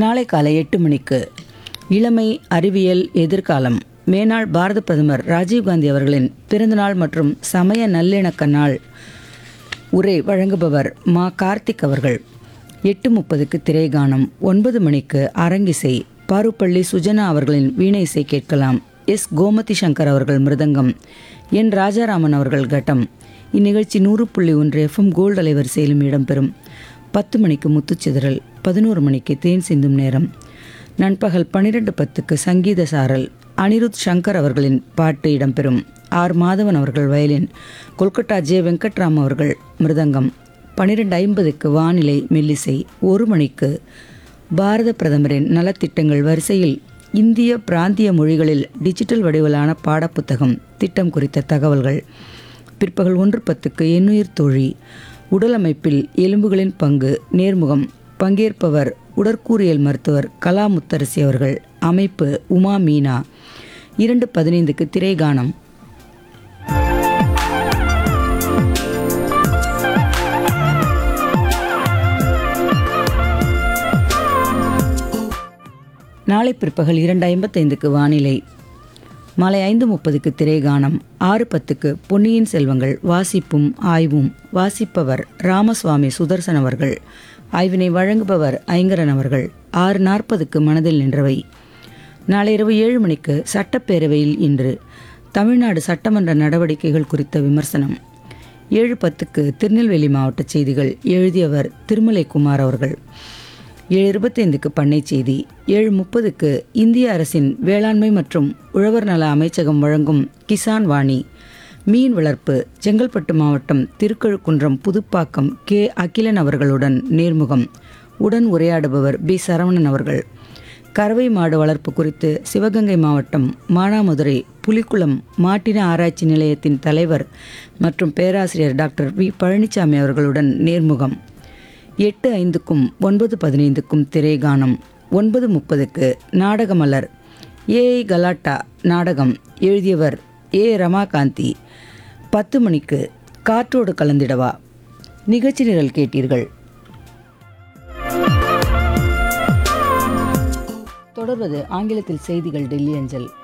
நாளை காலை எட்டு மணிக்கு இளமை அறிவியல் எதிர்காலம் மேனாள் பாரத பிரதமர் ராஜீவ்காந்தி அவர்களின் பிறந்தநாள் மற்றும் சமய நல்லிணக்க நாள் உரை வழங்குபவர் மா கார்த்திக் அவர்கள் எட்டு முப்பதுக்கு திரைகானம் ஒன்பது மணிக்கு அரங்கிசை பாருப்பள்ளி சுஜனா அவர்களின் வீணை இசை கேட்கலாம் எஸ் கோமதி சங்கர் அவர்கள் மிருதங்கம் என் ராஜாராமன் அவர்கள் கட்டம் இந்நிகழ்ச்சி நூறு புள்ளி ஒன்று எஃப்எம் கோல்டு அலைவரிசையிலும் இடம்பெறும் பத்து மணிக்கு முத்துச்சிதறல் பதினோரு மணிக்கு தேன் சிந்தும் நேரம் நண்பகல் பன்னிரெண்டு பத்துக்கு சங்கீத சாரல் அனிருத் சங்கர் அவர்களின் பாட்டு இடம்பெறும் ஆர் மாதவன் அவர்கள் வயலின் கொல்கட்டா ஜே வெங்கட்ராம் அவர்கள் மிருதங்கம் பன்னிரெண்டு ஐம்பதுக்கு வானிலை மெல்லிசை ஒரு மணிக்கு பாரத பிரதமரின் நலத்திட்டங்கள் வரிசையில் இந்திய பிராந்திய மொழிகளில் டிஜிட்டல் வடிவிலான பாடப்புத்தகம் திட்டம் குறித்த தகவல்கள் பிற்பகல் ஒன்று பத்துக்கு எண்ணுயிர் தோழி உடலமைப்பில் எலும்புகளின் பங்கு நேர்முகம் பங்கேற்பவர் உடற்கூறியல் மருத்துவர் கலா முத்தரசி அவர்கள் அமைப்பு உமா மீனா இரண்டு பதினைந்துக்கு திரைகானம் நாளை பிற்பகல் இரண்டு ஐம்பத்தைந்துக்கு வானிலை மாலை ஐந்து முப்பதுக்கு திரைகானம் ஆறு பத்துக்கு பொன்னியின் செல்வங்கள் வாசிப்பும் ஆய்வும் வாசிப்பவர் ராமசுவாமி சுதர்சன் அவர்கள் ஆய்வினை வழங்குபவர் ஐங்கரன் அவர்கள் ஆறு நாற்பதுக்கு மனதில் நின்றவை நாளை இரவு ஏழு மணிக்கு சட்டப்பேரவையில் இன்று தமிழ்நாடு சட்டமன்ற நடவடிக்கைகள் குறித்த விமர்சனம் ஏழு பத்துக்கு திருநெல்வேலி மாவட்ட செய்திகள் எழுதியவர் திருமலை குமார் அவர்கள் ஏழு இருபத்தைந்துக்கு பண்ணை செய்தி ஏழு முப்பதுக்கு இந்திய அரசின் வேளாண்மை மற்றும் உழவர் நல அமைச்சகம் வழங்கும் கிசான் வாணி மீன் வளர்ப்பு செங்கல்பட்டு மாவட்டம் திருக்கழுக்குன்றம் புதுப்பாக்கம் கே அகிலன் அவர்களுடன் நேர்முகம் உடன் உரையாடுபவர் பி சரவணன் அவர்கள் கறவை மாடு வளர்ப்பு குறித்து சிவகங்கை மாவட்டம் மானாமதுரை புலிக்குளம் மாட்டின ஆராய்ச்சி நிலையத்தின் தலைவர் மற்றும் பேராசிரியர் டாக்டர் வி பழனிசாமி அவர்களுடன் நேர்முகம் எட்டு ஐந்துக்கும் ஒன்பது பதினைந்துக்கும் திரைகானம் ஒன்பது முப்பதுக்கு நாடகமலர் ஏஐ கலாட்டா நாடகம் எழுதியவர் ஏ ரமாகாந்தி பத்து மணிக்கு காற்றோடு கலந்திடவா நிகழ்ச்சி நிரல் கேட்டீர்கள் தொடர்வது ஆங்கிலத்தில் செய்திகள் டெல்லி அஞ்சல்